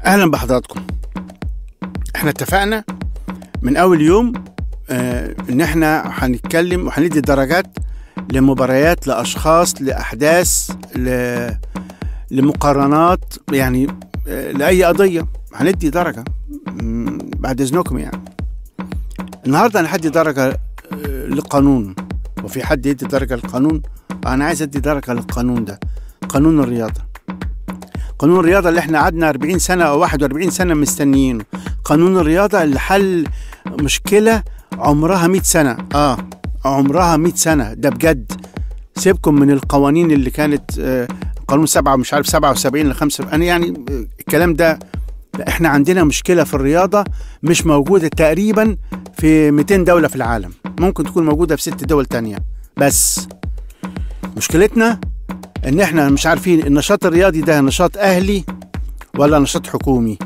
اهلا بحضراتكم احنا اتفقنا من اول يوم آه ان احنا هنتكلم وهندي درجات لمباريات لاشخاص لاحداث ل... لمقارنات يعني آه لاي قضيه هندي درجه مم، بعد اذنكم يعني النهارده انا هدي درجه آه، للقانون وفي حد يدي درجه للقانون انا عايز ادي درجه للقانون ده قانون الرياضه قانون الرياضه اللي احنا قعدنا 40 سنه او 41 سنه مستنيينه قانون الرياضه اللي حل مشكله عمرها 100 سنه اه عمرها 100 سنه ده بجد سيبكم من القوانين اللي كانت آه، قانون سبعة مش عارف 77 ل 5 انا يعني آه، الكلام ده لا احنا عندنا مشكله في الرياضه مش موجوده تقريبا في 200 دوله في العالم ممكن تكون موجوده في ست دول تانية بس مشكلتنا ان احنا مش عارفين النشاط الرياضي ده نشاط اهلي ولا نشاط حكومي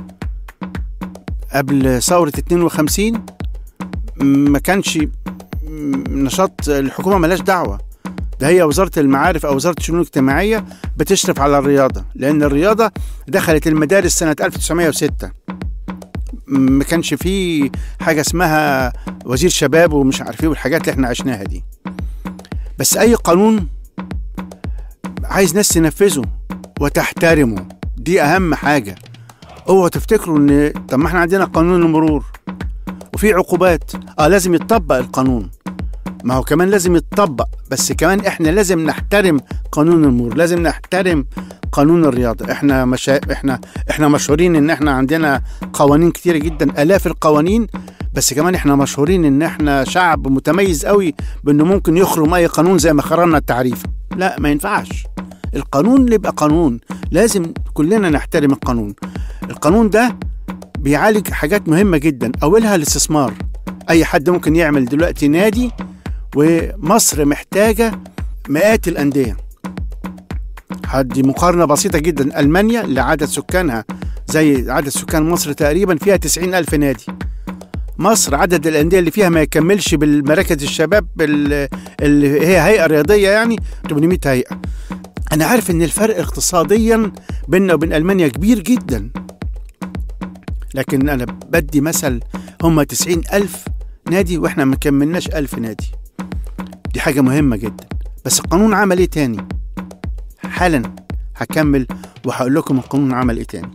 قبل ثورة 52 ما كانش نشاط الحكومة ملاش دعوة ده هي وزارة المعارف أو وزارة الشؤون الاجتماعية بتشرف على الرياضة لأن الرياضة دخلت المدارس سنة 1906 ما كانش فيه حاجة اسمها وزير شباب ومش عارف ايه والحاجات اللي احنا عشناها دي بس أي قانون عايز ناس تنفذه وتحترمه دي اهم حاجه اوعوا تفتكروا ان طب ما احنا عندنا قانون المرور وفي عقوبات اه لازم يتطبق القانون ما هو كمان لازم يتطبق بس كمان احنا لازم نحترم قانون المرور لازم نحترم قانون الرياضه احنا مشا... احنا احنا مشهورين ان احنا عندنا قوانين كتيره جدا الاف القوانين بس كمان احنا مشهورين ان احنا شعب متميز قوي بانه ممكن يخرم اي قانون زي ما خرمنا التعريف لا ما ينفعش القانون اللي يبقى قانون لازم كلنا نحترم القانون القانون ده بيعالج حاجات مهمة جدا أولها الاستثمار أي حد ممكن يعمل دلوقتي نادي ومصر محتاجة مئات الأندية هدي مقارنة بسيطة جدا ألمانيا اللي عدد سكانها زي عدد سكان مصر تقريبا فيها 90 ألف نادي مصر عدد الأندية اللي فيها ما يكملش بالمراكز الشباب ال- اللي هي هيئة رياضية يعني 800 هيئة أنا عارف إن الفرق اقتصاديا بيننا وبين ألمانيا كبير جدا لكن أنا بدي مثل هم 90 ألف نادي وإحنا ما كملناش ألف نادي دي حاجة مهمة جدا بس القانون عمل إيه تاني حالا هكمل وهقول لكم القانون عمل إيه تاني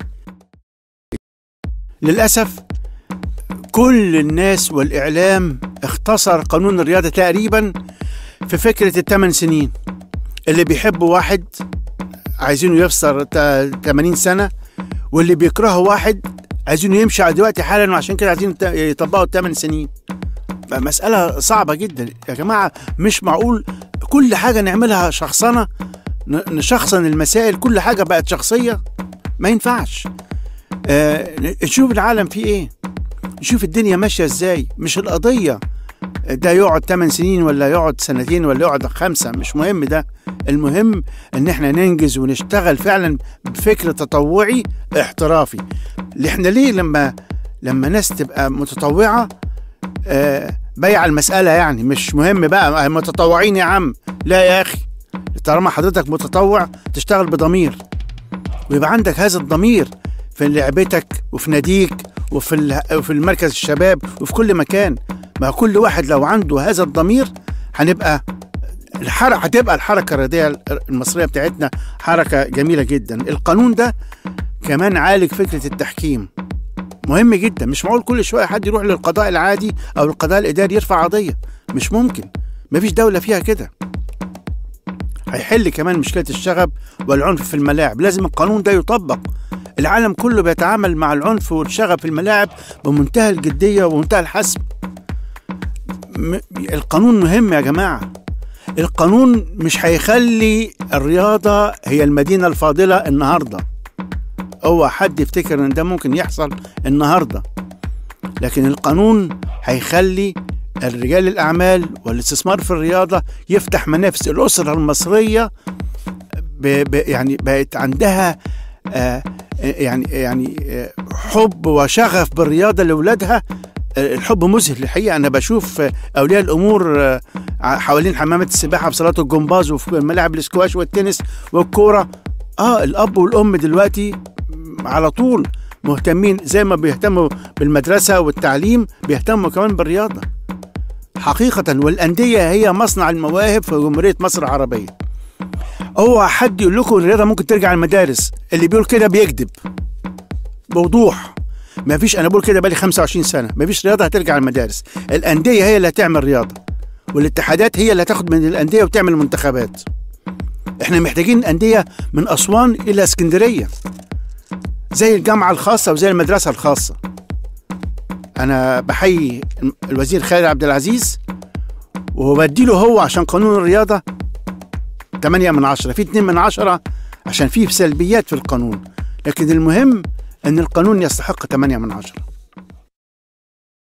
للأسف كل الناس والإعلام اختصر قانون الرياضة تقريبا في فكرة الثمان سنين اللي بيحبوا واحد عايزينه يفطر تا- 80 سنة واللي بيكرهوا واحد عايزينه يمشي على دلوقتي حالا وعشان كده عايزين يت- يطبقوا الثمان سنين مسألة صعبة جدا يا جماعة مش معقول كل حاجة نعملها شخصنة ن- نشخصن المسائل كل حاجة بقت شخصية ما ينفعش آه نشوف العالم فيه ايه نشوف الدنيا ماشية ازاي مش القضية ده يقعد 8 سنين ولا يقعد سنتين ولا يقعد خمسة مش مهم ده المهم ان احنا ننجز ونشتغل فعلا بفكر تطوعي احترافي اللي احنا ليه لما لما ناس تبقى متطوعة آه بيع المسألة يعني مش مهم بقى متطوعين يا عم لا يا اخي طالما حضرتك متطوع تشتغل بضمير ويبقى عندك هذا الضمير في لعبتك وفي ناديك وفي ال- وفي المركز الشباب وفي كل مكان ما كل واحد لو عنده هذا الضمير هنبقى الحركة هتبقى الحركة الرياضية المصرية بتاعتنا حركة جميلة جدا القانون ده كمان عالج فكرة التحكيم مهم جدا مش معقول كل شوية حد يروح للقضاء العادي أو القضاء الإداري يرفع قضية مش ممكن مفيش دولة فيها كده هيحل كمان مشكلة الشغب والعنف في الملاعب لازم القانون ده يطبق العالم كله بيتعامل مع العنف والشغب في الملاعب بمنتهى الجدية ومنتهى الحسم م- القانون مهم يا جماعة القانون مش هيخلي الرياضة هي المدينة الفاضلة النهاردة هو حد يفتكر ان ده ممكن يحصل النهاردة لكن القانون هيخلي الرجال الأعمال والاستثمار في الرياضة يفتح منافس الأسرة المصرية ب ب يعني بقت عندها آه يعني يعني آه حب وشغف بالرياضة لأولادها آه الحب مذهل الحقيقة أنا بشوف آه أولياء الأمور آه حوالين حمامات السباحة في صالات الجمباز وفي ملاعب الاسكواش والتنس والكورة اه الأب والأم دلوقتي على طول مهتمين زي ما بيهتموا بالمدرسة والتعليم بيهتموا كمان بالرياضة حقيقة والأندية هي مصنع المواهب في جمهورية مصر العربية هو حد يقول لكم الرياضة ممكن ترجع المدارس اللي بيقول كده بيكذب بوضوح ما فيش انا بقول كده بقالي 25 سنه ما فيش رياضه هترجع المدارس الانديه هي اللي هتعمل رياضه والاتحادات هي اللي هتاخد من الانديه وتعمل منتخبات احنا محتاجين انديه من اسوان الى اسكندريه زي الجامعه الخاصه وزي المدرسه الخاصه انا بحيي الوزير خالد عبد العزيز وبديله هو عشان قانون الرياضه 8 من 10 في 2 من 10 عشان فيه سلبيات في القانون لكن المهم ان القانون يستحق 8 من 10